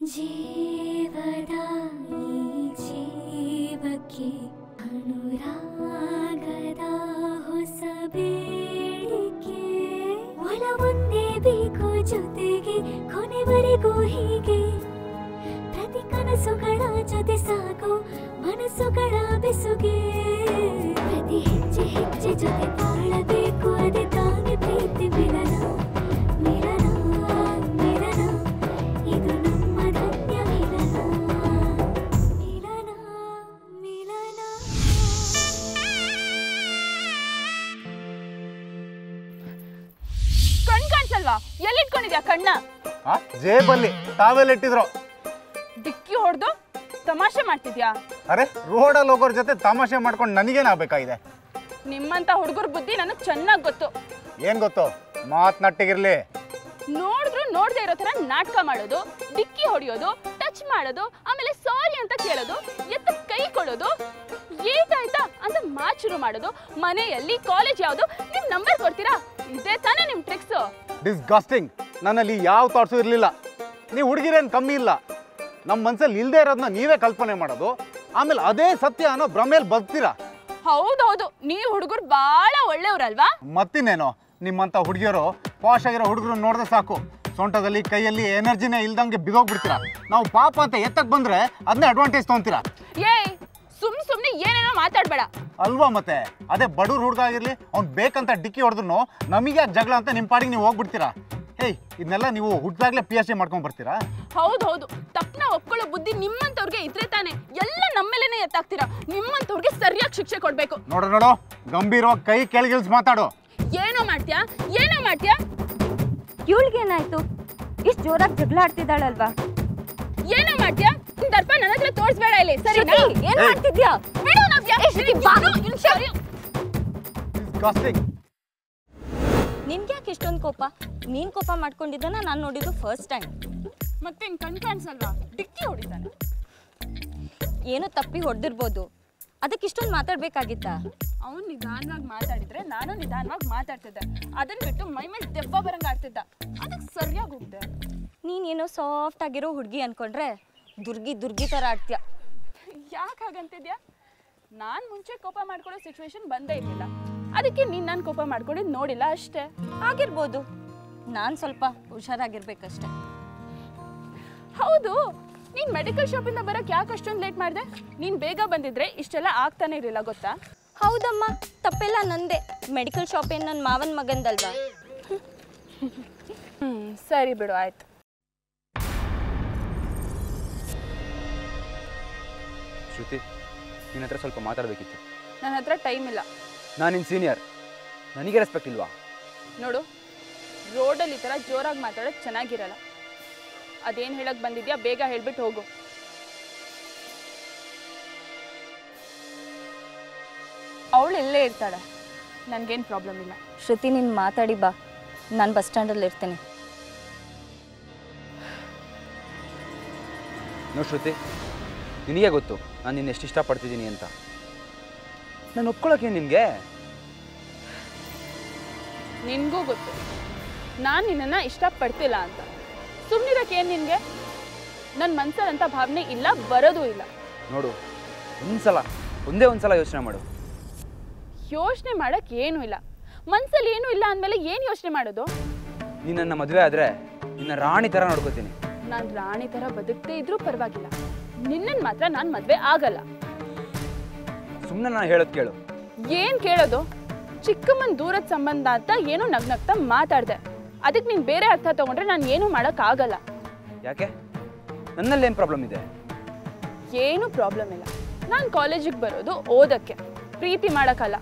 ಜೀವದ ಈ ಜೀವಕ್ಕೆ ಅನುರಾಗದ ಹೊಸ ಬೇಡಿಕೆ ಒಲವೊಂದೇ ಬೇಕು ಜೊತೆಗೆ ಕೊನೆವರೆಗೂ ಹೀಗೆ ಪ್ರತಿ ಕನಸುಗಳ ಜೊತೆ ಸಾಗು ಮನಸ್ಸುಗಳ ಬೆಸುಗೆ ಪ್ರತಿ ಹೆಜ್ಜೆ ಹೆಜ್ಜೆ ಜೊತೆ ತಾಳಬೇಕು ಅದೇ ತಾನೇ ಪ್ರೀತಿ ಮಿಲನ ಮಿಲನ ಮಿಲನ ಇದು ನಮ್ಮ ಧನ್ಯ ಮಿಲನ ಮಿಲನ ಮಿಲನ ಕಣ್ ಕಾಣಿಸಲ್ವಾ ಎಲ್ಲಿಟ್ಕೊಂಡಿದ್ಯಾ ಕಣ್ಣ ಆ ಜೇಬಲ್ಲಿ ತಾವೆಲ್ಲ ಇಟ್ಟಿದ್ರು ಡಿಕ್ಕಿ ಹೊಡೆದು ತಮಾಷೆ ಮಾಡ್ತಿದ್ಯಾ ಅರೆ ರೋಡಲ್ಲಿ ಹೋಗೋರ್ ಜೊತೆ ತಮಾಷೆ ಮಾಡ್ಕೊಂಡು ನನಗೇನಾಗಬೇಕಾಗಿದೆ ನಿಮ್ಮಂತ ಹುಡುಗರ ಬುದ್ಧಿ ನನಗೆ ಚೆನ್ನಾಗಿ ಗೊತ್ತು ಏನ್ ಗೊತ್ತು ಮಾತ್ ನಟ್ಟಿಗಿರ್ಲಿ ನೋಡಿದ್ರು ನೋಡದೆ ಇರೋ ಥರ ನಾಟಕ ಮಾಡೋದು ಡಿಕ್ಕಿ ಹೊಡೆಯೋದು ಟಚ್ ಮಾಡೋದು ಆಮೇಲೆ ಸಾರಿ ಅಂತ ಕೇಳೋದು ಎತ್ತ ಕೈ ಕೊಡೋದು ಏಟಾಯ್ತಾ ಅಂತ ಮಾತು ಶುರು ಮಾಡೋದು ಮನೆಯಲ್ಲಿ ಕಾಲೇಜ್ ಯಾವುದು ನಿಮ್ ನಂಬರ್ ಕೊಡ್ತೀರಾ ಇದೇ ತಾನೇ ನಿಮ್ ಟ್ರಿಕ್ಸು ಡಿಸ್ಗಸ್ಟಿಂಗ್ ನನ್ನಲ್ಲಿ ಯಾವ ಥಾಟ್ಸು ಇರಲಿಲ್ಲ ನೀವು ಹುಡುಗಿರೇನು ಕಮ್ಮಿ ಇಲ್ಲ ನಮ್ಮ ಮನ್ಸಲ್ಲಿ ಇಲ್ಲದೆ ಇರೋದನ್ನ ನೀವೇ ಕಲ್ಪನೆ ಮಾಡೋದು ಆಮೇಲೆ ಅದೇ ಸತ್ಯ ಅನ್ನೋ ಭ್ರಮೇಲಿ ಬದುಕ್ತೀರಾ ಹೌದೌದು ನೀವು ಹುಡುಗರು ಬಹಳ ಒಳ್ಳೆಯವ್ರಲ್ವಾ ಮತ್ತಿನ್ನೇನು ನಿಮ್ಮಂಥ ಹುಡುಗಿಯರು ಪಾಶ್ ಆಗಿರೋ ಹುಡುಗರು ನೋಡಿದ್ರೆ ಸಾಕು ಸೊಂಟದಲ್ಲಿ ಕೈಯಲ್ಲಿ ಎನರ್ಜಿನೇ ಇಲ್ದಂಗೆ ಬಿದೋಗ್ಬಿಡ್ತೀರಾ ನಾವು ಪಾಪ ಅಂತ ಎತ್ತಕ್ಕೆ ಬಂದ್ರೆ ಅದನ್ನೇ ಅಡ್ವಾಂಟೇಜ್ ತೊಗೊಂತೀರಾ ಏಯ್ ಸುಮ್ ಸುಮ್ನೆ ಏನೇನೋ ಮಾತಾಡ್ಬೇಡ ಅಲ್ವಾ ಮತ್ತೆ ಅದೇ ಬಡವ್ರ ಹುಡುಗ ಆಗಿರ್ಲಿ ಅವ್ನು ಬೇಕಂತ ಡಿಕ್ಕಿ ಹೊಡೆದ್ರು ನಮಗೆ ಯಾಕೆ ಜಗಳ ಅಂತ ನಿಮ್ಮ ಪಾಡಿಗೆ ನೀವು ಹೋಗ್ಬಿಡ್ತೀರಾ ಹೇಯ್ ಇದನ್ನೆಲ್ಲ ನೀವು ಹುಟ್ಟಾಗ್ಲೇ ಪಿ ಎಚ್ ಡಿ ಮಾಡ್ಕೊಂಡು ಬರ್ತೀರಾ ಹೌದು ಹೌದು ತಪ್ಪನ ಒಪ್ಕೊಳ್ಳೋ ಬುದ್ಧಿ ನಿಮ್ಮಂತವ್ರಿಗೆ ಇದ್ರೆ ತಾನೆ ಎಲ್ಲ ನಮ್ಮೇಲೇನೆ ಎತ್ತಾಗ್ತೀರಾ ನಿಮ್ಮಂತವ್ರಿಗೆ ಸರಿಯಾಗಿ ಶಿಕ್ಷೆ ಕೊಡ್ಬೇಕು ನೋಡು ನೋಡು ಗಂಭೀರವಾಗಿ ಕೈ ಕೆಳಗಿಳಿಸಿ ಮಾತಾಡು ಏನೋ ಮಾಡ್ತೀಯಾ ಏನೋ ಮಾಡ್ತೀಯಾ ಇವಳಿಗೇನಾಯ್ತು ಇಷ್ಟು ಜೋರಾಗಿ ಜಗಳ ಆಡ್ತಿದ್ದಾಳಲ್ವಾ ಏನೋ ಮಾಡ್ತೀಯಾ ನಿನ್ ದರ್ಪ ನನ್ನ ಹತ್ರ ತೋರಿಸ್ಬೇಡ ಇಲ್ಲಿ ಸರಿನಾ ಶ್ರುತಿ, ಏನ್ ಏಯ್. ಮಾಡ್ತಿದ್ಯಾ ಬಿಡು ನವ್ಯ. ಶ್ರುತಿ, ಬಾ. ಇನ್ನು- ಇನ್ನು ಸರಿ. ಡಿಸ್ಗಸ್ಟಿಂಗ್ ನಿನ್ಗ್ಯಾಕೆ ಇಷ್ಟೊಂದು ಕೋಪ ನೀನ್ ಕೋಪ ಮಾಡ್ಕೊಂಡಿದ್ದನ್ನ ನಾನು ನೋಡಿದ್ದು ಫಸ್ಟ್ ಟೈಮ್ ಮತ್ತೆ ಇನ್ ಕಣ್ ಕಾಣಿಸಲ್ವಾ ಡಿಕ್ಕಿ ಹೊಡಿತಾನೆ ಏನೋ ತಪ್ಪಿ ಹೊಡೆದಿರ್ಬೋದು ಅದಕ್ಕೆ ಇಷ್ಟೊಂದು ಮಾತಾಡ್ಬೇಕಾಗಿತ್ತಾ ಅವ್ನು ನಿಧಾನವಾಗಿ ಮಾತಾಡಿದ್ರೆ ನಾನು ನಿಧಾನವಾಗಿ ಮಾತಾಡ್ತಿದ್ದೆ ಅದನ್ನ ಬಿಟ್ಟು ಮೈ ಮೇಲೆ ದೆವ್ವ ಬರಂಗ್ ಆಡ್ತಿದ್ದ ಅದಕ್ಕೆ ಸರಿಯಾಗಿ ಹೋಗ್ದೆ ನೀನೇನೋ ಸಾಫ್ಟ್ ಆಗಿರೋ ಹುಡುಗಿ ಅನ್ಕೊಂಡ್ರೆ ದುರ್ಗಿ ದುರ್ಗಿ ಥರ ಆಡ್ತೀಯ ಯಾಕೆ ಹಾಗಂತಿದ್ಯಾ ನಾನು ಮುಂಚೆ ಕೋಪ ಮಾಡ್ಕೊಳ್ಳೋ ಸಿಚುವೇಶನ್ ಬಂದೇ ಇರಲಿಲ್ಲ ಅದಕ್ಕೆ ನೀನು ನಾನು ಕೋಪ ಮಾಡ್ಕೊಂಡಿದ್ದು ನೋಡಿಲ್ಲ ಅಷ್ಟೇ ಆಗಿರ್ಬೋದು ನಾನು ಸ್ವಲ್ಪ ಹುಷಾರಾಗಿರ್ಬೇಕಷ್ಟೆ ಹೌದು ನೀನು ಮೆಡಿಕಲ್ ಶಾಪಿಂದ ಬರೋಕ್ಕೆ ಯಾಕೆ ಅಷ್ಟೊಂದು ಲೇಟ್ ಮಾಡಿದೆ ನೀನು ಬೇಗ ಬಂದಿದ್ರೆ ಇಷ್ಟೆಲ್ಲ ಆಗ್ತಾನೆ ಇರಲಿಲ್ಲ ಗೊತ್ತಾ ಹೌದಮ್ಮ ತಪ್ಪೆಲ್ಲ ನಂದೆ ಮೆಡಿಕಲ್ ಶಾಪ್ ಏನು ನನ್ನ ಮಾವನ ಮಗಂದಲ್ವಾ ಹ್ಞೂ ಸರಿ ಬಿಡು ಆಯ್ತು ಶ್ರುತಿ ನಿನ್ನ ಹತ್ರ ಸ್ವಲ್ಪ ಮಾತಾಡಬೇಕಿತ್ತು ನನ್ನ ಹತ್ರ ಟೈಮ್ ಇಲ್ಲ ನಾನು ನಿನ್ನ ಸೀನಿಯರ್ ನನಗೆ ರೆಸ್ಪೆಕ್ಟ್ ಇಲ್ವಾ ನೋಡು ರೋಡಲ್ಲಿ ಈ ಥರ ಜೋರಾಗಿ ಮಾತಾಡೋದು ಚೆನ್ನಾಗಿರಲ್ಲ ಅದೇನು ಹೇಳಕ್ ಬಂದಿದ್ಯಾ ಬೇಗ ಹೇಳ್ಬಿಟ್ಟು ಹೋಗು ಅವಳು ಇಲ್ಲೇ ಇರ್ತಾಳೆ ನನಗೇನು ಪ್ರಾಬ್ಲಮ್ ಇಲ್ಲ ಶ್ರುತಿ ನೀನು ಮಾತಾಡಿ ಬಾ ನಾನು ಬಸ್ ಸ್ಟ್ಯಾಂಡಲ್ಲಿ ಇರ್ತೀನಿ ನೋ ಶ್ರುತಿ ನಿನಗೆ ಗೊತ್ತು ನಾನು ನಿನ್ನ ಎಷ್ಟು ಇಷ್ಟಪಡ್ತಿದ್ದೀನಿ ಅಂತ ನಾನು ಒಪ್ಕೊಳ್ಳೋಕೆ ನಿನಗೆ ನಿನಗೂ ಗೊತ್ತು ನಾನು ನಿನ್ನನ್ನು ಇಷ್ಟಪಡ್ತಿಲ್ಲ ಅಂತ ಸುಮ್ಮನಿರಕ್ಕೆ ಏನು ನಿನಗೆ ನನ್ನ ಮನ್ಸಲ್ಲಂಥ ಭಾವನೆ ಇಲ್ಲ ಬರೋದೂ ಇಲ್ಲ ನೋಡು ಒಂದ್ಸಲ ಒಂದೇ ಒಂದ್ಸಲ ಯೋಚನೆ ಮಾಡು ಯೋಚನೆ ಮಾಡೋಕ್ಕೆ ಏನೂ ಇಲ್ಲ ಮನ್ಸಲ್ಲಿ ಏನೂ ಇಲ್ಲ ಅಂದಮೇಲೆ ಏನು ಯೋಚನೆ ಮಾಡೋದು ನೀನು ನನ್ನ ಮದುವೆ ಆದರೆ ನಿನ್ನ ರಾಣಿ ಥರ ನೋಡ್ಕೋತೀನಿ ನಾನು ರಾಣಿ ಥರ ಬದುಕದೇ ಇದ್ರೂ ಪರವಾಗಿಲ್ಲ ನಿನ್ನನ್ನು ಮಾತ್ರ ನಾನು ಮದುವೆ ಆಗಲ್ಲ ಸುಮ್ಮನೆ ನಾನು ಹೇಳೋದು ಕೇಳು ಏನ್ ಕೇಳೋದು ಚಿಕ್ಕಮ್ಮನ ದೂರದ ಸಂಬಂಧ ಅಂತ ಏನೋ ನಗ್ನಗ್ತಾ ಮಾತಾಡ್ದೆ ಅದಕ್ಕೆ ನೀನು ಬೇರೆ ಅರ್ಥ ತಗೊಂಡ್ರೆ ನಾನು ಏನೂ ಮಾಡೋಕ್ಕಾಗಲ್ಲ ಯಾಕೆ ನನ್ನಲ್ಲಿ ಏನು ಪ್ರಾಬ್ಲಮ್ ಇದೆ ಏನೂ ಪ್ರಾಬ್ಲಮ್ ಇಲ್ಲ ನಾನು ಕಾಲೇಜಿಗೆ ಬರೋದು ಓದಕ್ಕೆ ಪ್ರೀತಿ ಮಾಡೋಕ್ಕಲ್ಲ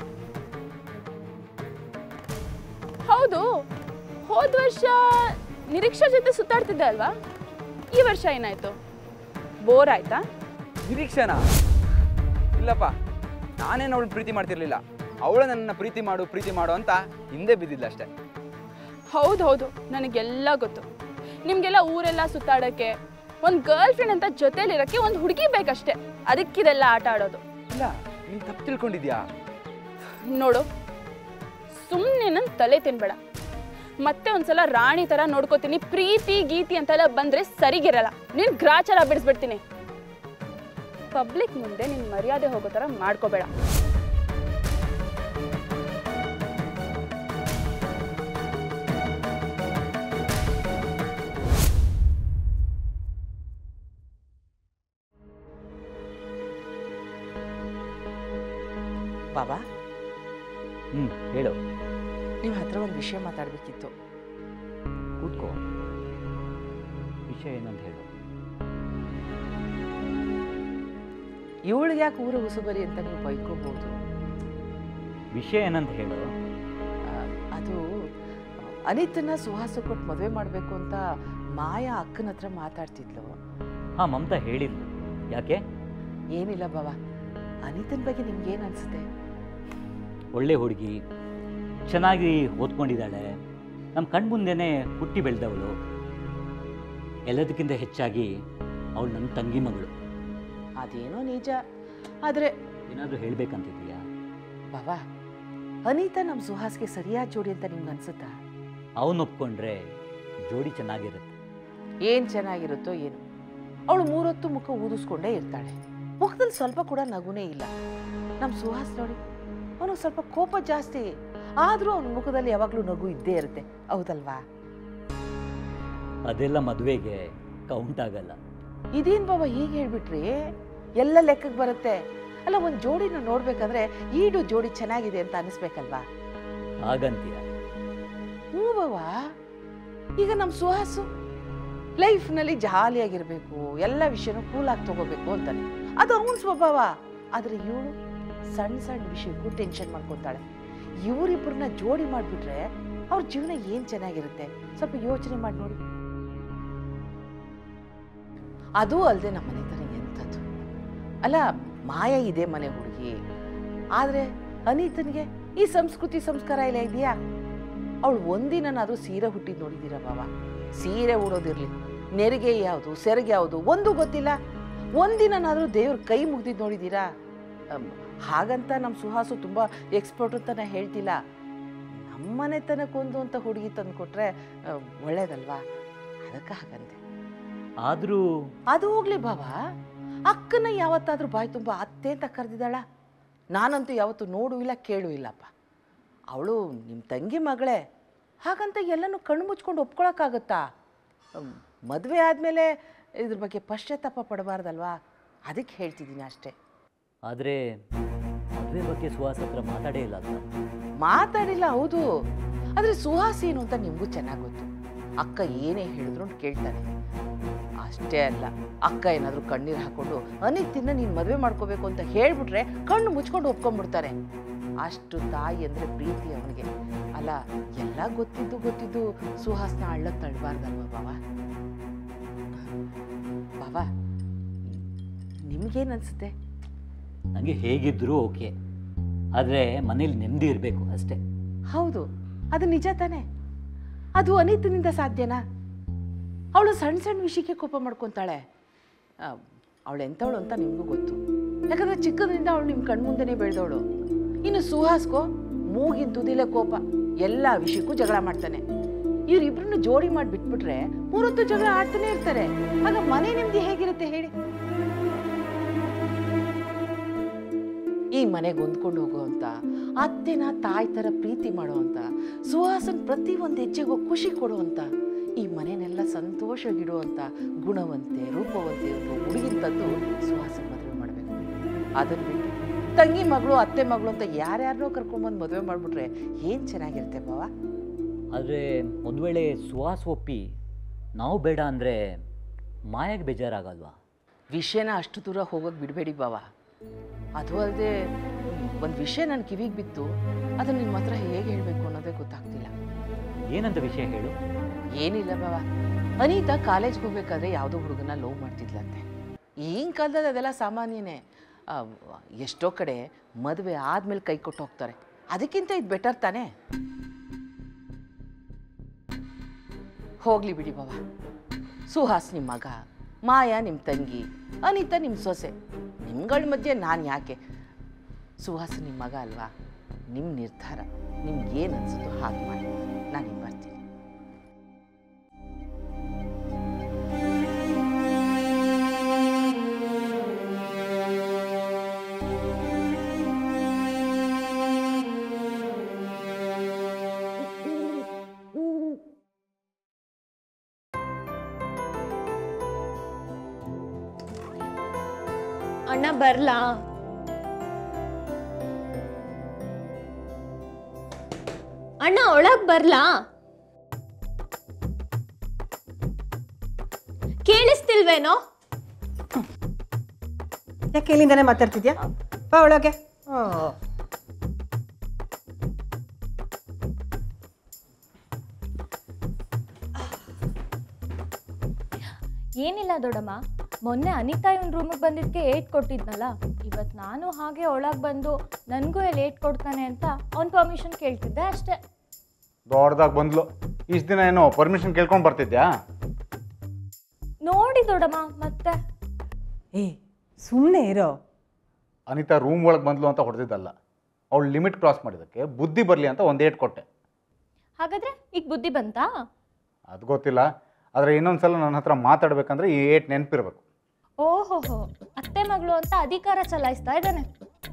ಹೌದು ಹೋದ ವರ್ಷ ನಿರೀಕ್ಷಾ ಜೊತೆ ಸುತ್ತಾಡ್ತಿದ್ದೆ ಅಲ್ವಾ ಈ ವರ್ಷ ಏನಾಯ್ತು ಬೋರ್ ಆಯ್ತಾ ನಿರೀಕ್ಷೆನಾ ಇಲ್ಲಪ್ಪ ನಾನೇನು ಅವಳು ಪ್ರೀತಿ ಮಾಡ್ತಿರ್ಲಿಲ್ಲ ಅವಳು ನನ್ನ ಪ್ರೀತಿ ಮಾಡು ಪ್ರೀತಿ ಮಾಡು ಅಂತ ಹಿಂದೆ ಬಿದ್ದಿಲ್ಲ ಅಷ್ಟೇ ಹೌದು ಹೌದು ನನಗೆಲ್ಲ ಗೊತ್ತು ನಿಮಗೆಲ್ಲ ಊರೆಲ್ಲ ಸುತ್ತಾಡೋಕ್ಕೆ ಒಂದು ಗರ್ಲ್ ಫ್ರೆಂಡ್ ಅಂತ ಜೊತೆಲಿರೋಕ್ಕೆ ಒಂದು ಹುಡುಗಿ ಬೇಕಷ್ಟೇ ಅದಕ್ಕಿದೆಲ್ಲ ಆಟ ಆಡೋದು ಇಲ್ಲ ನೀನು ತಪ್ಪು ತಿಳ್ಕೊಂಡಿದ್ಯಾ ನೋಡು ಸುಮ್ಮನೆ ನನ್ನ ತಲೆ ತಿನ್ಬೇಡ ಮತ್ತೆ ಒಂದ್ಸಲ ರಾಣಿ ಥರ ನೋಡ್ಕೋತೀನಿ ಪ್ರೀತಿ ಗೀತಿ ಅಂತೆಲ್ಲ ಬಂದರೆ ಸರಿಗಿರಲ್ಲ ನೀನು ಗ್ರಾಚಾರ ಬಿಡಿಸ್ಬಿಡ್ತೀನಿ ಪಬ್ಲಿಕ್ ಮುಂದೆ ನಿನ್ನ ಮರ್ಯಾದೆ ಹೋಗೋ ಥರ ಮಾಡ್ಕೋಬೇಡ ಬಾಬಾ ಹ್ಞೂ ಹೇಳು ನಿಮ್ಮ ಹತ್ರ ಒಂದು ವಿಷಯ ಮಾತಾಡಬೇಕಿತ್ತು ಕೂತ್ಕೋ ವಿಷಯ ಏನಂತ ಹೇಳು ಇವಳಿಗೆ ಯಾಕೆ ಊರ ಉಸುಬರಿ ಅಂತ ನೀವು ಬೈಕೋಬಹುದು ವಿಷಯ ಏನಂತ ಹೇಳು ಅದು ಅನಿತನ್ನ ಸುಹಾಸ ಕೊಟ್ಟು ಮದುವೆ ಮಾಡಬೇಕು ಅಂತ ಮಾಯಾ ಅಕ್ಕನ ಹತ್ರ ಮಾತಾಡ್ತಿದ್ಲು ಹಾಂ ಮಮತಾ ಹೇಳಿದ್ಲು ಯಾಕೆ ಏನಿಲ್ಲ ಬಾಬಾ ಅನಿತನ ಬಗ್ಗೆ ನಿಮ್ಗೇನು ಅನಿಸುತ್ತೆ ಒಳ್ಳೆ ಹುಡುಗಿ ಚೆನ್ನಾಗಿ ಓದ್ಕೊಂಡಿದ್ದಾಳೆ ನಮ್ಮ ಕಣ್ಮುಂದೆನೇ ಹುಟ್ಟಿ ಬೆಳೆದವಳು ಎಲ್ಲದಕ್ಕಿಂತ ಹೆಚ್ಚಾಗಿ ಅವಳು ನನ್ನ ತಂಗಿ ಮಗಳು ಅದೇನೋ ನಿಜ ಆದರೆ ಏನಾದರೂ ಹೇಳಬೇಕಂತಿದೀಯಾ ಬಾಬಾ ಅನಿತಾ ನಮ್ಮ ಸುಹಾಸ್ಗೆ ಸರಿಯಾದ ಜೋಡಿ ಅಂತ ನಿಮ್ಗೆ ಅನ್ಸುತ್ತಾ ಅವನು ಒಪ್ಕೊಂಡ್ರೆ ಜೋಡಿ ಚೆನ್ನಾಗಿರುತ್ತೆ ಏನು ಚೆನ್ನಾಗಿರುತ್ತೋ ಏನು ಅವಳು ಮೂರೊತ್ತು ಮುಖ ಊದಿಸ್ಕೊಂಡೇ ಇರ್ತಾಳೆ ಮುಖದಲ್ಲಿ ಸ್ವಲ್ಪ ಕೂಡ ನಗುನೇ ಇಲ್ಲ ನಮ್ಮ ಸುಹಾಸ್ ನೋಡಿ ಅವನು ಸ್ವಲ್ಪ ಕೋಪ ಜಾಸ್ತಿ ಆದರೂ ಅವನ ಮುಖದಲ್ಲಿ ಯಾವಾಗಲೂ ನಗು ಇದ್ದೇ ಇರುತ್ತೆ ಹೌದಲ್ವಾ ಅದೆಲ್ಲ ಮದುವೆಗೆ ಕೌಂಟ್ ಆಗಲ್ಲ ಇದೇನು ಬಾಬಾ ಹೀಗೆ ಹೇಳ್ಬಿಟ್ರಿ ಎಲ್ಲ ಲೆಕ್ಕಕ್ಕೆ ಬರುತ್ತೆ ಅಲ್ಲ ಒಂದು ಜೋಡಿನ ನೋಡ್ಬೇಕಂದ್ರೆ ಈಡು ಜೋಡಿ ಚೆನ್ನಾಗಿದೆ ಅಂತ ಅನಿಸ್ಬೇಕಲ್ವಾ ಹಾಗಂತೀಯ ಹ್ಞೂ ಬಾಬಾ ಈಗ ನಮ್ಮ ಸುಹಾಸು ಲೈಫ್ನಲ್ಲಿ ಜಾಲಿಯಾಗಿರ್ಬೇಕು ಎಲ್ಲ ವಿಷಯನೂ ಕೂಲಾಗಿ ತಗೋಬೇಕು ಅಂತಾನೆ ಅದು ಅವನ ಸ್ವಭಾವ ಆದರೆ ಇವಳು ಸಣ್ಣ ಸಣ್ಣ ವಿಷಯಕ್ಕೂ ಟೆನ್ಷನ್ ಮಾಡ್ಕೊತಾಳೆ ಇವರಿಬ್ಬರನ್ನ ಜೋಡಿ ಮಾಡಿಬಿಟ್ರೆ ಅವ್ರ ಜೀವನ ಏನು ಚೆನ್ನಾಗಿರುತ್ತೆ ಸ್ವಲ್ಪ ಯೋಚನೆ ಮಾಡಿ ನೋಡಿ ಅದೂ ಅಲ್ಲದೆ ನಮ್ಮ ಮನೆ ಥರ ಎಂಥದ್ದು ಅಲ್ಲ ಮಾಯ ಇದೆ ಮನೆ ಹುಡುಗಿ ಆದರೆ ಅನೀತನಿಗೆ ಈ ಸಂಸ್ಕೃತಿ ಸಂಸ್ಕಾರ ಎಲ್ಲ ಇದೆಯಾ ಅವಳು ಒಂದಿನಾದ್ರೂ ಸೀರೆ ಹುಟ್ಟಿದ್ ನೋಡಿದ್ದೀರಾ ಬಾವ ಸೀರೆ ಉಡೋದಿರ್ಲಿ ನೆರಿಗೆ ಯಾವುದು ಸೆರಗೆ ಯಾವುದು ಒಂದು ಗೊತ್ತಿಲ್ಲ ಒಂದಿನಾದ್ರೂ ದೇವ್ರ ಕೈ ಮುಗ್ದಿದ್ದು ನೋಡಿದ್ದೀರಾ ಅಮ್, ಹಾಗಂತ ನಮ್ಮ ಸುಹಾಸು ತುಂಬ ಎಕ್ಸ್ಪರ್ಟ್ ಅಂತ ನಾ ಹೇಳ್ತಿಲ್ಲ ನಮ್ಮನೆ ತನಕ್ಕೊಂದು ಅಂತ ಹುಡುಗಿ ತಂದು ಕೊಟ್ರೆ ಒಳ್ಳೇದಲ್ವಾ ಅದಕ್ಕೆ ಹಾಗಂತೆ ಆದರೂ ಅದು ಹೋಗ್ಲಿ ಬಾವ ಅಕ್ಕನ ಯಾವತ್ತಾದ್ರೂ ಬಾಯಿ ತುಂಬ ಅತ್ತೆ ಅಂತ ಕರೆದಿದ್ದಾಳ ನಾನಂತೂ ಯಾವತ್ತೂ ನೋಡು ಇಲ್ಲ ಕೇಳು ಇಲ್ಲಪ್ಪ ಅವಳು ನಿಮ್ಮ ತಂಗಿ ಮಗಳೇ ಹಾಗಂತ ಎಲ್ಲನೂ ಕಣ್ಣು ಮುಚ್ಕೊಂಡು ಒಪ್ಕೊಳಕ್ಕಾಗತ್ತಾ ಮದುವೆ ಆದಮೇಲೆ ಇದ್ರ ಬಗ್ಗೆ ಪಶ್ಚಾತ್ತಾಪ ಪಡಬಾರ್ದಲ್ವಾ ಅದಕ್ಕೆ ಹೇಳ್ತಿದ್ದೀನಿ ಅಷ್ಟೇ ಆದರೆ ಮದುವೆ ಬಗ್ಗೆ ಸುಹಾಸ್ ಹತ್ರ ಮಾತಾಡೇ ಇಲ್ಲ ಅಂತ ಮಾತಾಡಿಲ್ಲ ಹೌದು ಆದರೆ ಸುಹಾಸ್ ಏನು ಅಂತ ನಿಮಗೂ ಚೆನ್ನಾಗಿ ಗೊತ್ತು ಅಕ್ಕ ಏನೇ ಹೇಳಿದ್ರು ಕೇಳ್ತಾನೆ ಅಷ್ಟೇ ಅಲ್ಲ ಅಕ್ಕ ಏನಾದರೂ ಕಣ್ಣೀರು ಹಾಕೊಂಡು ಅನಿತಿನ ನೀನು ಮದುವೆ ಮಾಡ್ಕೋಬೇಕು ಅಂತ ಹೇಳ್ಬಿಟ್ರೆ ಕಣ್ಣು ಮುಚ್ಕೊಂಡು ಒಪ್ಕೊಂಡ್ಬಿಡ್ತಾನೆ ಅಷ್ಟು ತಾಯಿ ಅಂದರೆ ಪ್ರೀತಿ ಅವನಿಗೆ ಅಲ್ಲ ಎಲ್ಲ ಗೊತ್ತಿದ್ದು ಗೊತ್ತಿದ್ದು ಸುಹಾಸ್ನ ಹಳ್ಳ ತಳ್ಳಬಾರ್ದಲ್ವ ಬಾವ ಬಾವ ನಿಮ್ಗೇನು ಅನ್ಸುತ್ತೆ ನನಗೆ ಹೇಗಿದ್ದರೂ ಓಕೆ ಆದರೆ ಮನೇಲಿ ನೆಮ್ಮದಿ ಇರಬೇಕು ಅಷ್ಟೇ ಹೌದು ಅದು ನಿಜ ತಾನೇ ಅದು ಅನಿತನಿಂದ ಸಾಧ್ಯನಾ ಅವಳು ಸಣ್ಣ ಸಣ್ಣ ವಿಷಯಕ್ಕೆ ಕೋಪ ಮಾಡ್ಕೊತಾಳೆ ಅವಳು ಎಂಥವಳು ಅಂತ ನಿಮಗೂ ಗೊತ್ತು ಯಾಕಂದ್ರೆ ಚಿಕ್ಕದ್ರಿಂದ ಅವಳು ನಿಮ್ಮ ಕಣ್ಮುಂದೆನೇ ಬೆಳೆದವಳು ಇನ್ನು ಸುಹಾಸ್ಕೋ ಮೂಗಿನ ತುದಿಲೆ ಕೋಪ ಎಲ್ಲ ವಿಷಯಕ್ಕೂ ಜಗಳ ಮಾಡ್ತಾನೆ ಇವರಿಬ್ರನ್ನ ಜೋಡಿ ಮಾಡಿ ಬಿಟ್ಬಿಟ್ರೆ ಮೂರೊತ್ತು ಜಗಳ ಆಡ್ತಾನೆ ಇರ್ತಾರೆ ಆಗ ಮನೆ ನೆಮ್ಮದಿ ಹೇಗಿರುತ್ತೆ ಹೇಳಿ ಈ ಮನೆಗೆ ಹೊಂದ್ಕೊಂಡು ಹೋಗುವಂತ ಅತ್ತೆನ ತಾಯಿ ಥರ ಪ್ರೀತಿ ಮಾಡುವಂತ ಸುಹಾಸನ್ ಪ್ರತಿ ಒಂದು ಹೆಜ್ಜೆಗೂ ಖುಷಿ ಕೊಡುವಂತ ಈ ಮನೆನೆಲ್ಲ ಸಂತೋಷಗಿಡುವಂತ ಗುಣವಂತೆ ರೂಪವಂತೆ ಒಂದು ಹುಡುಗಿನ ತಂದು ಸುಹಾಸನ್ ಮದುವೆ ಮಾಡಬೇಕು ಅದನ್ನ ಬಿಟ್ಟು ತಂಗಿ ಮಗಳು ಅತ್ತೆ ಮಗಳು ಅಂತ ಯಾರ್ಯಾರನ್ನೋ ಕರ್ಕೊಂಬಂದು ಮದುವೆ ಮಾಡಿಬಿಟ್ರೆ ಏನು ಚೆನ್ನಾಗಿರುತ್ತೆ ಬಾವ ಆದರೆ ಒಂದು ವೇಳೆ ಸುಹಾಸ್ ಒಪ್ಪಿ ನಾವು ಬೇಡ ಅಂದರೆ ಮಾಯಾಗೆ ಬೇಜಾರಾಗಲ್ವಾ ವಿಷಯನ ಅಷ್ಟು ದೂರ ಹೋಗೋಕೆ ಬಿಡಬೇಡಿ ಬಾವ ಅದು ಅಲ್ಲದೆ ಒಂದು ವಿಷಯ ನನ್ನ ಕಿವಿಗೆ ಬಿತ್ತು ಅದನ್ನು ನಿಮ್ಮ ಹತ್ರ ಹೇಗೆ ಹೇಳಬೇಕು ಅನ್ನೋದೇ ಗೊತ್ತಾಗ್ತಿಲ್ಲ ಏನಂತ ವಿಷಯ ಹೇಳು ಏನಿಲ್ಲ ಬಾವ ಅನೀತಾ ಕಾಲೇಜ್ಗೆ ಹೋಗ್ಬೇಕಾದ್ರೆ ಯಾವುದೋ ಹುಡುಗನ ಲವ್ ಮಾಡ್ತಿದ್ಲಂತೆ ಈಗಿನ ಕಾಲದಲ್ಲಿ ಅದೆಲ್ಲ ಸಾಮಾನ್ಯನೇ ಆ, ಎಷ್ಟೋ ಕಡೆ ಮದುವೆ ಆದ್ಮೇಲೆ ಕೈ ಕೊಟ್ಟು ಹೋಗ್ತಾರೆ ಅದಕ್ಕಿಂತ ಇದು ಬೆಟರ್ ತಾನೇ ಹೋಗ್ಲಿ ಬಿಡಿ ಬಾವ ಸುಹಾಸ್ ನಿಮ್ಮ ಮಗ ಮಾಯಾ ನಿಮ್ಮ ತಂಗಿ ಅನಿತಾ ನಿಮ್ಮ ಸೊಸೆ ನಿಮ್ಗಳ ಮಧ್ಯೆ ನಾನು ಯಾಕೆ ಸುಹಾಸ್ ನಿಮ್ಮ ಮಗ ಅಲ್ವಾ ನಿಮ್ಮ ನಿರ್ಧಾರ ನಿಮ್ಗೆ ಏನು ಅನ್ಸುತ್ತೋ ಹಾಗೆ ಮಾಡಿ ನಾನು ಹಿಂಗೆ ಬರ್ತೀನಿ ಅಣ್ಣ ಬರ್ಲಾ ಅಣ್ಣ ಒಳಗ್ ಬರ್ಲಾ ಕೇಳಿಸ್ತಿಲ್ವೇನೋ ಯಾಕೆ ಇಲ್ಲಿಂದಾನೆ ಮಾತಾಡ್ತಿದ್ಯಾ ಬಾ ಒಳಗೆ ಏನಿಲ್ಲ ದೊಡ್ಡಮ್ಮ ಮೊನ್ನೆ ಅನಿತಾ ಇವನ್ ರೂಮಿಗೆ ಬಂದಿದ್ದಕ್ಕೆ ಏಟ್ ಕೊಟ್ಟಿದ್ನಲ್ಲ ಇವತ್ತು ನಾನು ಹಾಗೆ ಒಳಗೆ ಬಂದು ನನಗೂ ಎಲ್ಲಿ ಏಟ್ ಕೊಡ್ತಾನೆ ಅಂತ ಅವ್ನ ಪರ್ಮಿಷನ್ ಕೇಳ್ತಿದ್ದೆ ಅಷ್ಟೇ ದೊಡ್ಡದಾಗಿ ಬಂದ್ಲು ಇಷ್ಟು ದಿನ ಏನೋ ಪರ್ಮಿಷನ್ ಕೇಳ್ಕೊಂಡು ಬರ್ತಿದ್ಯಾ ನೋಡಿ ದೊಡ್ಡಮ್ಮ ಮತ್ತೆ ಏ ಸುಮ್ಮನೆ ಇರೋ ಅನಿತಾ ರೂಮ್ ಒಳಗೆ ಬಂದ್ಲು ಅಂತ ಹೊಡೆದಿದ್ದಲ್ಲ ಅವಳು ಲಿಮಿಟ್ ಕ್ರಾಸ್ ಮಾಡಿದ್ದಕ್ಕೆ ಬುದ್ಧಿ ಬರಲಿ ಅಂತ ಒಂದು ಏಟ್ ಕೊಟ್ಟೆ ಹಾಗಾದ್ರೆ ಈಗ ಬುದ್ಧಿ ಬಂತಾ ಅದು ಗೊತ್ತಿಲ್ಲ ಆದರೆ ಇನ್ನೊಂದ್ಸಲ ನನ್ನ ಹತ್ರ ಮಾತಾಡ್ಬೇಕಂದ್ರೆ ಈ ಏಟ್ ನೆನಪಿರ್ಬೇಕು ಓಹೋಹೋ ಅತ್ತೆ ಮಗಳು ಅಂತ ಅಧಿಕಾರ ಚಲಾಯಿಸ್ತಾ ಇದ್ದಾನೆ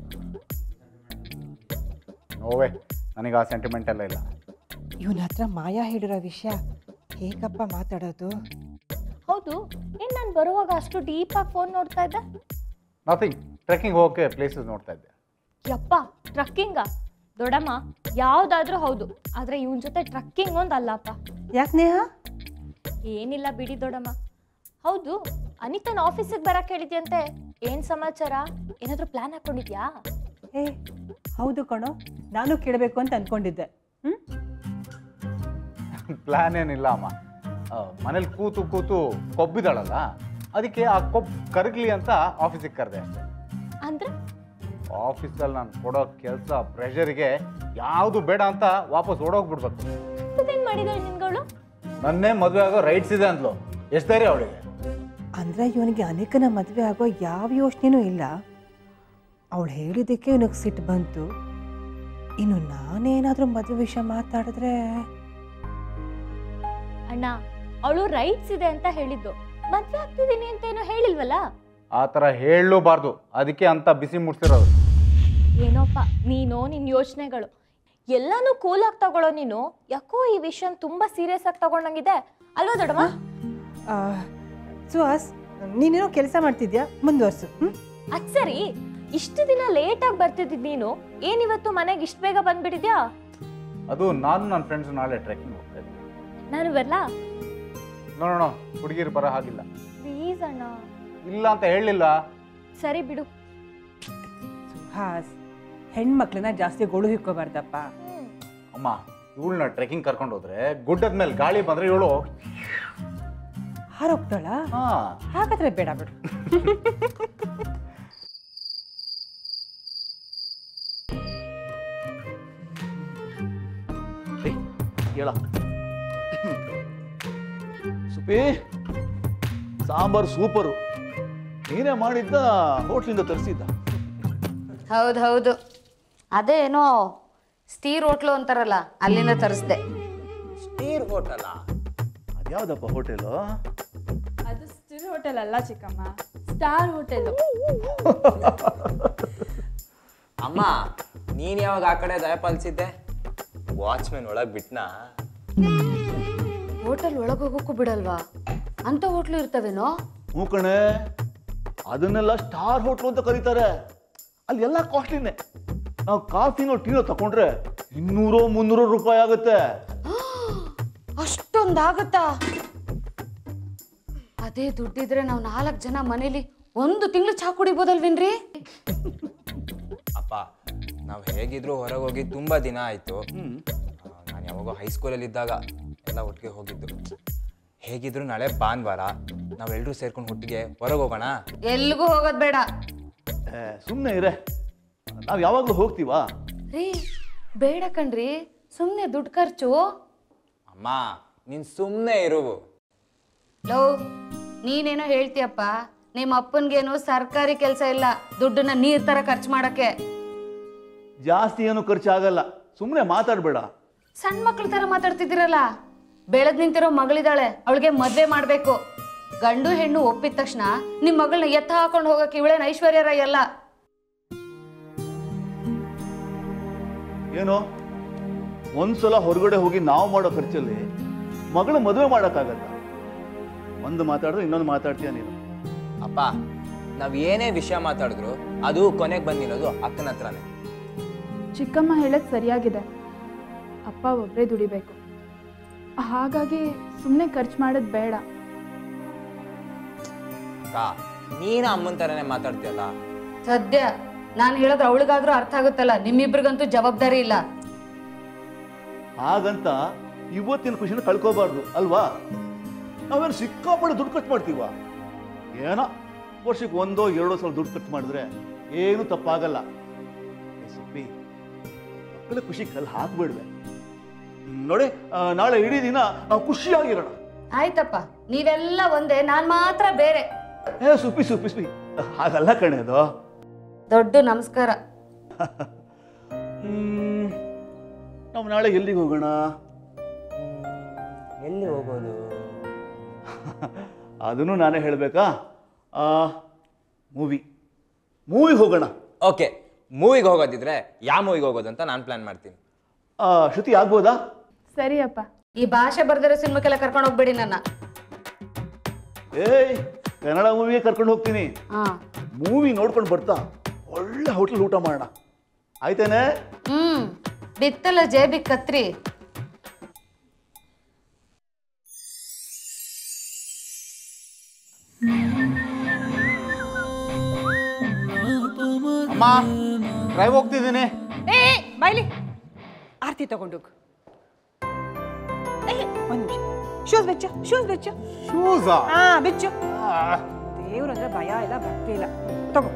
ನೋವೇ ನನಗೆ ಆ ಸೆಂಟಿಮೆಂಟ್ ಎಲ್ಲ ಇಲ್ಲ ಇವನ ಹತ್ರ ಮಾಯಾ ಹೇಳಿರೋ ವಿಷಯ ಹೇಗಪ್ಪ ಮಾತಾಡೋದು ಹೌದು ಏನ್ ನಾನು ಬರುವಾಗ ಅಷ್ಟು ಡೀಪಾಗಿ ಫೋನ್ ನೋಡ್ತಾ ಇದ್ದೆ ನಥಿಂಗ್ ಟ್ರೆಕ್ಕಿಂಗ್ ಹೋಗೋಕ್ಕೆ ಪ್ಲೇಸಸ್ ನೋಡ್ತಾ ಇದ್ದೆ ಯಪ್ಪ ಟ್ರಕ್ಕಿಂಗ ದೊಡ್ಡಮ್ಮ ಯಾವ್ದಾದ್ರೂ ಹೌದು ಆದ್ರೆ ಇವನ್ ಜೊತೆ ಟ್ರಕ್ಕಿಂಗ್ ಒಂದ್ ಅಲ್ಲಪ್ಪ ಯಾಕೆ ನೇಹ ಏನಿಲ್ಲ ಬಿಡಿ ದೊಡ್ಡಮ್ಮ ಹೌದು ಅನಿತನ ಆಫೀಸಿಗೆ ಬರಕ್ ಹೇಳಿದ್ಯಂತೆ ಏನ್ ಸಮಾಚಾರ ಏನಾದ್ರೂ ಪ್ಲಾನ್ ಹಾಕೊಂಡಿದ್ಯಾ ಏ ಹೌದು ಕಣೋ ನಾನು ಕೇಳಬೇಕು ಅಂತ ಅನ್ಕೊಂಡಿದ್ದೆ ಹ್ಞೂ ಪ್ಲ್ಯಾನ್ ಏನಿಲ್ಲ ಅಮ್ಮ ಮನೇಲಿ ಕೂತು ಕೂತು ಕೊಬ್ಬಿದಾಳಲ್ಲ ಅದಕ್ಕೆ ಆ ಕೊಬ್ಬು ಕರಗಲಿ ಅಂತ ಆಫೀಸಿಗೆ ಕರೆದೆ ಅಷ್ಟೇ ಅಂದ್ರೆ ಆಫೀಸಲ್ಲಿ ನಾನು ಕೊಡೋ ಕೆಲಸ ಪ್ರೆಷರಿಗೆ ಯಾವುದು ಬೇಡ ಅಂತ ವಾಪಸ್ ಓಡೋಗ್ಬಿಡ್ಬೇಕು ಇದೇನ್ ಮಾಡಿದಾಳೆ ನಿನ್ಗಳು ನನ್ನೇ ಮದುವೆ ಆಗೋ ರೈಟ್ಸ್ ಇದೆ ಅಂದ್ಲು ಎಷ್ಟು ಧೈರ್ಯ ಅವಳಿಗೆ ಅಂದರೆ ಇವನಿಗೆ ಅನೇಕನ ಮದುವೆ ಆಗೋ ಯಾವ ಯೋಚನೆನೂ ಇಲ್ಲ ಅವಳು ಹೇಳಿದ್ದಕ್ಕೆ ಇವನಿಗೆ ಸಿಟ್ಟು ಬಂತು ಇನ್ನು ನಾನೇನಾದರೂ ಮದುವೆ ವಿಷಯ ಮಾತಾಡಿದ್ರೆ ಅಣ್ಣ ಅವಳು ರೈಟ್ಸ್ ಇದೆ ಅಂತ ಹೇಳಿದ್ದು ಮದ್ವೆ ಆಗ್ತಿದ್ದೀನಿ ಅಂತ ಏನೋ ಹೇಳಿಲ್ವಲ್ಲ ಆ ಥರ ಹೇಳಲೂಬಾರ್ದು ಅದಕ್ಕೆ ಅಂತ ಬಿಸಿ ಮುಡ್ಸಿರೋದು ಏನೋಪ್ಪ ನೀನು ನಿನ್ನ ಯೋಚನೆಗಳು ಎಲ್ಲಾನು ಕೂಲ್ ಆಗಿ ತಗೊಳ್ಳೋ ನೀನು ಯಾಕೋ ಈ ವಿಷಯ ತುಂಬಾ ಸೀರಿಯಸ್ ಆಗಿ ತಗೊಂಡಂಗಿದೆ ಅಲ್ವಾ ದೊಡ್ಡಮ್ಮ ಆ, ಸುಹಾಸ್ ನೀನೇನೋ ಕೆಲಸ ಮಾಡ್ತಿದ್ಯಾ ಮುಂದುವರ್ಸು ಹ್ಞೂ ಅದ್ ಸರಿ ಇಷ್ಟು ದಿನ ಲೇಟ್ ಆಗಿ ಬರ್ತಿದ್ದಿದ್ ನೀನು ಏನಿವತ್ತು ಮನೆಗೆ ಇಷ್ಟು ಬೇಗ ಬಂದ್ಬಿಟ್ಟಿದ್ಯಾ ಅದು ನಾನು ನನ್ನ ಫ್ರೆಂಡ್ಸ್ ನಾಳೆ ಟ್ರೆಕ್ಕಿಂಗ್ ಹೋಗ್ತಾ ಇದ್ದೆ ನಾನು ಬರ್ಲಾ ನೋಡೋಣ ಹುಡುಗಿರು ಬರೋ ಹಾಗಿಲ್ಲ ಪ್ಲೀಸ್ ಅಣ್ಣ ಇಲ್ಲ ಅಂತ ಹೇಳಲಿಲ್ಲ ಸರಿ ಬಿಡು ಸುಹಾಸ್ ಹೆಣ್ಮಕ್ಳನ್ನ ಜಾಸ್ತಿ ಗೊಳು ಹಿಕ್ಕೋಬಾರ್ದಪ್ಪ ಅಮ್ಮ ಇವಳನ್ನ ಟ್ರೆಕ್ಕಿಂಗ್ ಕರ್ಕೊಂಡು ಹೋದ್ರೆ ಗುಡ್ಡದ ಮೇಲೆ ಗಾಳಿ ಬಂದ್ರೆ ಇವಳು ಹಾರೋಗ್ತಾಳ ಹಾ ಹಾಗಾದ್ರೆ ಬೇಡ ಬಿಡು ಹೇಳ ಸುಪಿ ಸಾಂಬಾರು ಸೂಪರು ನೀನೇ ಮಾಡಿದ್ದ ಹೋಟ್ಲಿಂದ ತರಿಸಿದ್ದ ಹೌದು ಹೌದು ಅದೇ ಏನೋ ಸ್ಟೀರ್ ಹೋಟ್ಲು ಅಂತಾರಲ್ಲ ಅಲ್ಲಿಂದ ತರಿಸ್ದೆ ಸ್ಟೀರ್ ಹೋಟೆಲ ಅದ್ಯಾವ್ದಪ್ಪ ಹೋಟೆಲು ಅದು ಸ್ಟಿಲ್ ಹೋಟೆಲ್ ಅಲ್ಲ ಚಿಕ್ಕಮ್ಮ ಸ್ಟಾರ್ ಹೋಟೆಲ್ ಅಮ್ಮ ನೀನ್ ಯಾವಾಗ ಆ ಕಡೆ ದಯ ಪಾಲಿಸಿದ್ದೆ ವಾಚ್ಮೆನ್ ಒಳಗ್ ಬಿಟ್ನಾ ಹೋಟೆಲ್ ಒಳಗೆ ಹೋಗೋಕ್ಕೂ ಬಿಡಲ್ವಾ ಅಂತ ಹೋಟ್ಲು ಇರ್ತವೇನೋ ಹ್ಞೂ ಕಣೆ ಅದನ್ನೆಲ್ಲ ಸ್ಟಾರ್ ಹೋಟ್ಲು ಅಂತ ಕರೀತಾರೆ ಅಲ್ಲಿ ಎಲ್ಲ ಕಾಸ್ಟ್ಲಿನೇ ನಾವು ಕಾಫಿನೋ ಟೀನೋ ತಗೊಂಡ್ರೆ ಇನ್ನೂರೋ ಮುನ್ನೂರು ರೂಪಾಯಿ ಆಗುತ್ತೆ ಅಷ್ಟೊಂದಾಗತ್ತಾ ಅದೇ ದುಡ್ಡಿದ್ರೆ ನಾವು ನಾಲ್ಕು ಜನ ಮನೇಲಿ ಒಂದು ತಿಂಗಳು ಚಾ ಕುಡಿಬೋದಲ್ವೇನ್ರಿ ಅಪ್ಪ ನಾವು ಹೇಗಿದ್ರು ಹೊರಗೆ ಹೋಗಿ ತುಂಬಾ ದಿನ ಆಯ್ತು ನಾನು ಯಾವಾಗೋ ಹೈಸ್ಕೂಲಲ್ಲಿ ಇದ್ದಾಗ ಎಲ್ಲ ಒಟ್ಟಿಗೆ ಹೋಗಿದ್ದು ಹೇಗಿದ್ರು ನಾಳೆ ಭಾನುವಾರ ನಾವೆಲ್ಲರೂ ಸೇರ್ಕೊಂಡು ಒಟ್ಟಿಗೆ ಹೊರಗೆ ಹೋಗೋಣ ಎಲ್ಗೂ ಹೋಗೋದ್ ಬೇಡ ಸುಮ್ಮನೆ ಇರೆ ನಾವು ಯಾವಾಗಲೂ ಹೋಗ್ತೀವಾ ರೀ ಬೇಡ ಕಣ್ರಿ ಸುಮ್ಮನೆ ದುಡ್ಡು ಖರ್ಚು ಅಮ್ಮ ನೀನ್ ಸುಮ್ಮನೆ ಇರು ಲೋ ನೀನೇನೋ ಹೇಳ್ತೀಯಪ್ಪ ನಿಮ್ಮ ಅಪ್ಪನ್ಗೇನು ಸರ್ಕಾರಿ ಕೆಲಸ ಇಲ್ಲ ದುಡ್ಡನ್ನ ನೀರ್ ತರ ಖರ್ಚು ಮಾಡಕ್ಕೆ ಜಾಸ್ತಿ ಏನು ಖರ್ಚಾಗಲ್ಲ ಸುಮ್ಮನೆ ಮಾತಾಡಬೇಡ ಸಣ್ಣ ಮಕ್ಳ ತರ ಮಾತಾಡ್ತಿದ್ದೀರಲ್ಲ ಬೆಳೆದ್ ನಿಂತಿರೋ ಮಗಳಿದಾಳೆ ಅವಳಿಗೆ ಮದ್ವೆ ಮಾಡ್ಬೇಕು ಗಂಡು ಹೆಣ್ಣು ಒಪ್ಪಿದ ತಕ್ಷಣ ನಿಮ್ ಮಗಳನ್ನ ಎತ್ತ ಹಾಕೊಂಡು ಹೋಗಕ್ಕೆ ಇವಳೇನ್ ಐಶ್ವರ್ಯ ರೈ ಅಲ್ಲ ಏನೋ ಒಂದ್ಸಲ ಹೊರಗಡೆ ಹೋಗಿ ನಾವು ಮಾಡೋ ಖರ್ಚಲ್ಲಿ ಮಗಳು ಮದುವೆ ಮಾಡೋಕ್ಕಾಗಲ್ಲ ಒಂದು ಮಾತಾಡಿದ್ರೆ ಇನ್ನೊಂದು ಮಾತಾಡ್ತೀಯ ನೀನು ಅಪ್ಪ ನಾವು ಏನೇ ವಿಷಯ ಮಾತಾಡಿದ್ರು ಅದು ಕೊನೆಗೆ ಬಂದಿರೋದು ಅಕ್ಕನ ಹತ್ರನೇ ಚಿಕ್ಕಮ್ಮ ಹೇಳೋದು ಸರಿಯಾಗಿದೆ ಅಪ್ಪ ಒಬ್ಬರೇ ದುಡಿಬೇಕು ಹಾಗಾಗಿ ಸುಮ್ಮನೆ ಖರ್ಚು ಮಾಡೋದು ಬೇಡ ಅಕ್ಕ ನೀನು ಅಮ್ಮನ ಥರನೇ ಮಾತಾಡ್ತೀಯಲ್ಲ ಸದ್ಯ ನಾನು ಹೇಳೋದು ಅವಳಿಗಾದ್ರೂ ಅರ್ಥ ಆಗುತ್ತಲ್ಲ ನಿಮ್ಮಿಬ್ರಿಗಂತೂ ಜವಾಬ್ದಾರಿ ಇಲ್ಲ ಹಾಗಂತ ಇವತ್ತಿನ ಖುಷಿನ ಕಳ್ಕೋಬಾರ್ದು ಅಲ್ವಾ ನಾವೇನು ಸಿಕ್ಕಾಪಟ್ಟೆ ದುಡ್ಡು ಖರ್ಚು ಮಾಡ್ತೀವ ಏನೋ ವರ್ಷಕ್ಕೆ ಒಂದೋ ಎರಡೋ ಸಲ ದುಡ್ಡು ಖರ್ಚು ಮಾಡಿದ್ರೆ ಏನು ತಪ್ಪಾಗಲ್ಲ ಏ ಸುಪ್ಪಿ ಮಕ್ಕಳ ಖುಷಿ ಕಲ್ ಹಾಕ್ಬೇಡ್ವೆ ನೋಡಿ ಆ, ನಾಳೆ ಇಡೀ ದಿನ ನಾವು ಖುಷಿಯಾಗಿರೋಣ ಆಯ್ತಪ್ಪ ನೀವೆಲ್ಲ ಒಂದೇ ನಾನ್ ಮಾತ್ರ ಬೇರೆ ಏ ಸುಪ್ಪಿ ಸುಪ್ಪಿ ಸುಪ್ಪಿ ಹಾಗಲ್ಲ ಕಣೆ ಅದು ದೊಡ್ಡ ನಮಸ್ಕಾರ ಹ್ಮ್, ನಾವು ನಾಳೆ ಎಲ್ಲಿಗೆ ಹೋಗೋಣ ಎಲ್ಲಿ ಹೋಗೋದು ಅದನ್ನು ನಾನೇ ಹೇಳಬೇಕಾ ಮೂವಿ ಮೂವಿಗೆ ಹೋಗೋಣ ಓಕೆ ಮೂವಿಗೆ ಹೋಗೋದಿದ್ರೆ ಯಾವ ಮೂವಿಗೆ ಹೋಗೋದು ಅಂತ ನಾನು ಪ್ಲಾನ್ ಮಾಡ್ತೀನಿ ಆ, ಶ್ರುತಿ ಆಗ್ಬೋದಾ ಸರಿ ಅಪ್ಪ ಈ ಭಾಷೆ ಬರ್ದಿರೋ ಸಿನಿಮಾಕ್ಕೆಲ್ಲ ಕರ್ಕೊಂಡು ಹೋಗ್ಬೇಡಿ ನನ್ನ ಏಯ್ ಕನ್ನಡ ಮೂವಿಗೆ ಕರ್ಕೊಂಡು ಹೋಗ್ತೀನಿ ಹಾ ಮೂವಿ ನೋಡ್ಕೊಂಡು ಬರ್ತಾ ಒಳ್ಳೆ ಹೋಟ್ಲ್ ಊಟ ಮಾಡೋಣ ಆಯ್ತೇನೆ ಹ್ಮ್ ಬಿತ್ತಲ್ಲ ಜೇಬಿ ಕತ್ರಿ ಅಮ್ಮ ಡ್ರೈವ್ ಹೋಗ್ತಿದ್ದೀನಿ ಏ ಬಾಯ್ಲಿ ಆರತಿ ತಗೊಂಡೋಗು ಒಂದು ನಿಮಿಷ ಶೂಸ್ ಬೆಚ್ಚು ಶೂಸ್ ಬೆಚ್ಚು ಶೂಸಾ ಹಾ ಬೆಚ್ಚು ದೇವ್ರು ಅಂದ್ರೆ ಭಯ ಇಲ್ಲ ಭಕ್ತಿ ಇಲ್ಲ ತಗೋ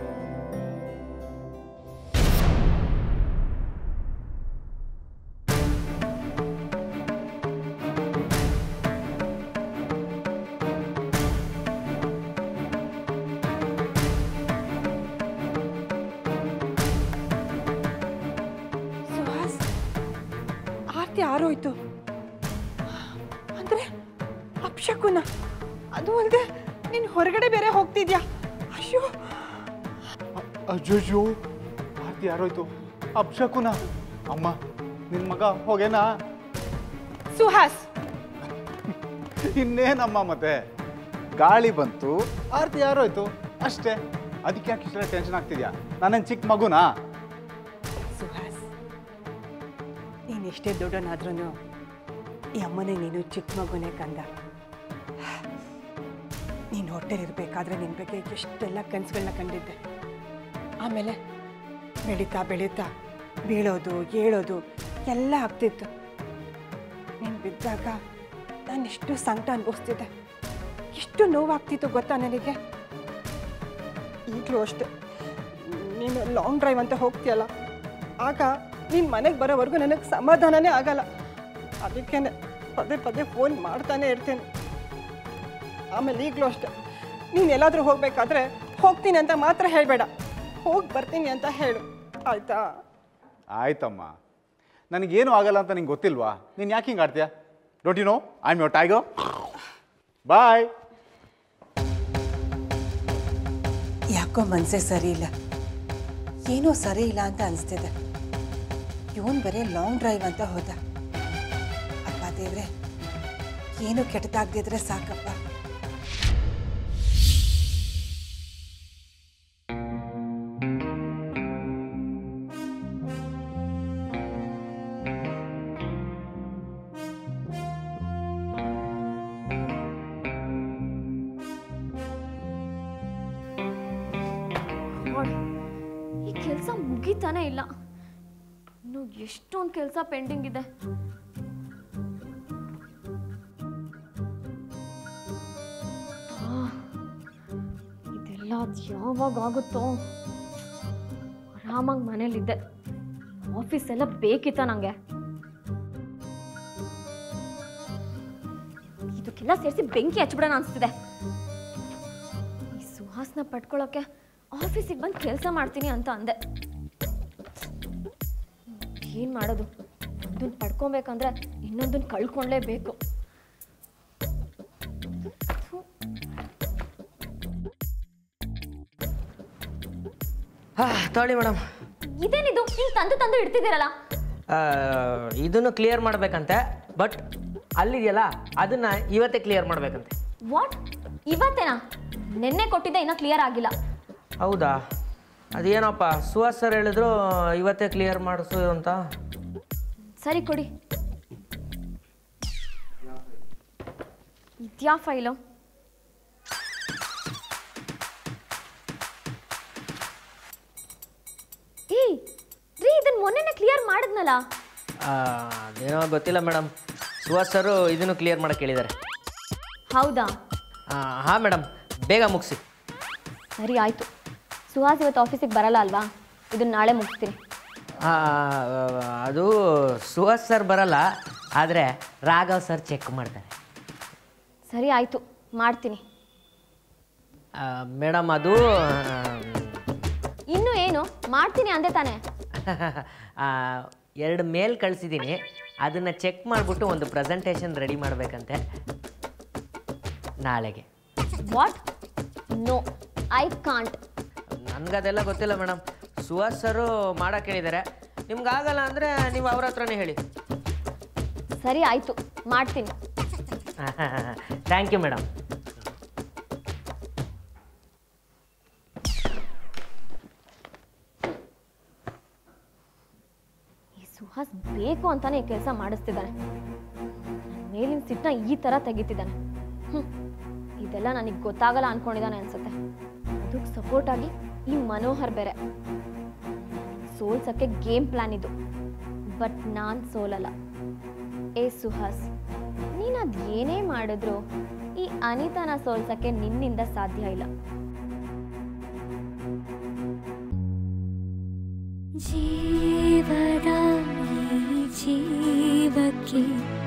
ಸುಹಾಸ್ ಆರತಿ ಆರೋಯ್ತು ಅಂದ್ರೆ ಅಪ್ಶಕುನ ಅದು ಅಲ್ಲದೆ ನೀನು ಹೊರಗಡೆ ಬೇರೆ ಹೋಗ್ತಿದ್ಯಾ ಅಯ್ಯೋ ಅಜ್ಜೋ ಆರ್ತಿ ಯಾರೋಯ್ತು ಅಪ್ಶಕುನ ಅಮ್ಮ ನಿನ್ ಮಗ ಹೋಗೇನಾ ಸುಹಾಸ್ ಇನ್ನೇನಮ್ಮ ಮತ್ತೆ ಗಾಳಿ ಬಂತು ಆರ್ತಿ ಯಾರೋಯ್ತು ಅಷ್ಟೇ ಅದಕ್ಕೆ ಯಾಕೆ ಇಷ್ಟೆಲ್ಲ ಟೆನ್ಷನ್ ಆಗ್ತಿದ್ಯಾ ನಾನೇನು ಚಿಕ್ಕ ಮಗುನಾ ಸುಹಾಸ್ ನೀನು ಎಷ್ಟೇ ದೊಡ್ಡನಾದ್ರೂ ಈ ಅಮ್ಮನೇ ನೀನು ಚಿಕ್ಕ ಮಗುನೇ ಕಂದ ನೀನು ಹೊಟ್ಟೆಲಿರ್ಬೇಕಾದ್ರೆ ನಿನ್ನ ಬಗ್ಗೆ ಎಷ್ಟೆಲ್ಲ ಕನಸುಗಳನ್ನ ಕಂಡಿದ್ದೆ ಆಮೇಲೆ ಬೆಳೀತಾ ಬೆಳೀತಾ ಬೀಳೋದು ಏಳೋದು ಎಲ್ಲ ಆಗ್ತಿತ್ತು ನೀನು ಬಿದ್ದಾಗ ನಾನು ಎಷ್ಟು ಸಂಕಟ ಅನುಭವಿಸ್ತಿದ್ದೆ ಎಷ್ಟು ನೋವಾಗ್ತಿತ್ತು ಗೊತ್ತಾ ನನಗೆ ಈಗಲೂ ಅಷ್ಟೆ ನೀನು ಲಾಂಗ್ ಡ್ರೈವ್ ಅಂತ ಹೋಗ್ತೀಯಲ್ಲ ಆಗ ನೀನು ಮನೆಗೆ ಬರೋವರೆಗೂ ನನಗೆ ಸಮಾಧಾನನೇ ಆಗಲ್ಲ ಅದಕ್ಕೆ ಪದೇ ಪದೇ ಫೋನ್ ಮಾಡ್ತಾನೆ ಇರ್ತೀನಿ ಆಮೇಲೆ ಈಗಲೂ ಅಷ್ಟೆ ನೀನು ಎಲ್ಲಾದರೂ ಹೋಗಬೇಕಾದ್ರೆ ಹೋಗ್ತೀನಿ ಅಂತ ಮಾತ್ರ ಹೇಳಬೇಡ ಹೋಗಿ ಬರ್ತೀನಿ ಅಂತ ಹೇಳು ಆಯ್ತಾ ಆಯ್ತಮ್ಮ ನನಗೇನು ಆಗಲ್ಲ ಅಂತ ನಿಂಗೆ ಗೊತ್ತಿಲ್ವಾ ನೀನು ಯಾಕೆ ಹಿಂಗೆ ಆಡ್ತೀಯಾ don't you know I am your tiger boy ಯಾಕೋ ಮನಸ್ಸೇ ಸರಿ ಇಲ್ಲ ಏನೋ ಸರಿ ಇಲ್ಲ ಅಂತ ಅನಿಸ್ತಿದೆ ಇವನ್ ಬರೀ ಲಾಂಗ್ ಡ್ರೈವ್ ಅಂತ ಹೋದ ಅಪ್ಪ ದೇವ್ರೆ ಏನು ಕೆಟ್ಟದಾಗ್ದಿದ್ರೆ ಸಾಕಪ್ಪ God, ಈ ಕೆಲಸ ಮುಗಿತಾನೆ ಇಲ್ಲ ಇನ್ನು ಎಷ್ಟೊಂದು ಕೆಲಸ ಪೆಂಡಿಂಗ್ ಇದೆ ಆ, ಇದೆಲ್ಲ ಅದ್ ಯಾವಾಗ ಆಗುತ್ತೋ ಆರಾಮಾಗಿ ಮನೇಲಿದ್ದೆ ಆಫೀಸ್ ಎಲ್ಲ ಬೇಕಿತ್ತ ನಂಗೆ ಇದಕ್ಕೆಲ್ಲ ಸೇರಿಸಿ ಬೆಂಕಿ ಹಚ್ಬಿಡೋಣ ಅನಿಸ್ತಿದೆ ಈ ಸುಹಾಸ್ನ ಪಡ್ಕೊಳ್ಳೋಕೆ ಆಫೀಸಿಗೆ ಬಂದು ಕೆಲಸ ಮಾಡ್ತೀನಿ ಅಂತ ಅಂದೆ ಏನು ಮಾಡೋದು ಒಂದನ್ನು ಪಡ್ಕೊಬೇಕಂದ್ರೆ ಇನ್ನೊಂದನ್ನು ಕಳ್ಕೊಳ್ಳೇಬೇಕು ತೊಳಿ ಮೇಡಮ್ ಇದೇನಿದು ಹಿಂಗೆ ತಂದು ತಂದು ಇಡ್ತಿದ್ದೀರಲ್ಲ ಇದನ್ನು ಕ್ಲಿಯರ್ ಮಾಡಬೇಕಂತೆ ಬಟ್ ಅಲ್ಲಿದೆಯಲ್ಲ ಅದನ್ನ ಇವತ್ತೇ ಕ್ಲಿಯರ್ ಮಾಡಬೇಕಂತೆ ವಾಟ್ ಇವತ್ತೇನಾ ನಿನ್ನೆ ಕೊಟ್ಟಿದ್ದೆ ಇನ್ನೂ ಕ್ಲಿಯರ್ ಆಗಿಲ್ಲ ಹೌದಾ ಅದೇನಪ್ಪ ಸುಹಾಸ್ ಸರ್ ಹೇಳಿದ್ರು ಇವತ್ತೇ ಕ್ಲಿಯರ್ ಮಾಡಿಸು ಅಂತ ಸರಿ ಕೊಡಿ ಇದ್ಯಾ ಫೈಲು ಏ ರೀ ಇದನ್ನ ಮೊನ್ನೆನೇ ಕ್ಲಿಯರ್ ಮಾಡಿದ್ನಲ್ಲ ಆ, ಅದೇನೋ ಗೊತ್ತಿಲ್ಲ ಮೇಡಮ್ ಸುಹಾಸ್ ಸರು ಇದನ್ನು ಕ್ಲಿಯರ್ ಮಾಡಕ್ಕೆ ಹೇಳಿದ್ದಾರೆ ಹೌದಾ ಹಾಂ ಮೇಡಮ್ ಬೇಗ ಮುಗಿಸಿ ಸರಿ ಆಯ್ತು ಸುಹಾಸ್ ಇವತ್ತು ಆಫೀಸಿಗೆ ಬರಲ್ಲ ಅಲ್ವಾ ಇದನ್ನ ನಾಳೆ ಮುಗಿಸ್ತೀನಿ ಅದು ಸುಹಾಸ್ ಸರ್ ಬರಲ್ಲ ಆದರೆ ರಾಘವ್ ಸರ್ ಚೆಕ್ ಮಾಡ್ತಾರೆ ಸರಿ ಆಯ್ತು ಮಾಡ್ತೀನಿ ಮೇಡಮ್ ಅದು ಇನ್ನು ಏನು ಮಾಡ್ತೀನಿ ಅಂದೆ ತಾನೆ ಆ, ಎರಡು ಮೇಲ್ ಕಳಿಸಿದ್ದೀನಿ ಅದನ್ನು ಚೆಕ್ ಮಾಡಿಬಿಟ್ಟು ಒಂದು ಪ್ರೆಸೆಂಟೇಷನ್ ರೆಡಿ ಮಾಡಬೇಕಂತೆ ನಾಳೆಗೆ ವಾಟ್ ನೋ ಐ ಕಾಂಟ್ ನನಗದೆಲ್ಲ ಗೊತ್ತಿಲ್ಲ ಮೇಡಮ್ ಸುಹಾಸ್ ಸರು ಮಾಡಕ್ಕೆ ಹೇಳಿದ್ದಾರೆ ನಿಮ್ಗೆ ಆಗಲ್ಲ ಅಂದರೆ ನೀವು ಅವ್ರ ಹತ್ರನೇ ಹೇಳಿ ಸರಿ ಆಯ್ತು ಮಾಡ್ತೀನಿ ಥ್ಯಾಂಕ್ ಯು ಮೇಡಮ್ ಈ ಸುಹಾಸ್ ಬೇಕು ಅಂತಾನೆ ಈ ಕೆಲಸ ಮಾಡಿಸ್ತಿದ್ದಾನೆ ನನ್ ಮೇಲಿನ ಸಿಟ್ಟನ್ನ ಈ ಥರ ತೆಗಿತಿದ್ದಾನೆ ಹ್ಮ್ ಇದೆಲ್ಲ ನನಗೆ ಗೊತ್ತಾಗಲ್ಲ ಅನ್ಕೊಂಡಿದ್ದಾನೆ ಅನ್ಸುತ್ತೆ ಅದಕ್ಕೆ ಸಪೋರ್ಟ್ ಆಗಿ ಈ ಮನೋಹರ್ ಬೇರೆ ಸೋಲ್ಸಕ್ಕೆ ಗೇಮ್ ಪ್ಲಾನ್ ಇದು ಬಟ್ ನಾನು ಸೋಲಲ್ಲ ಏ ಸುಹಾಸ್ ನೀನು ಅದು ಏನೇ ಮಾಡಿದ್ರು ಈ ಅನಿತಾನ ಸೋಲ್ಸಕ್ಕೆ ನಿನ್ನಿಂದ ಸಾಧ್ಯ ಇಲ್ಲ ಜೀವದ ಈ ಜೀವಕ್ಕೆ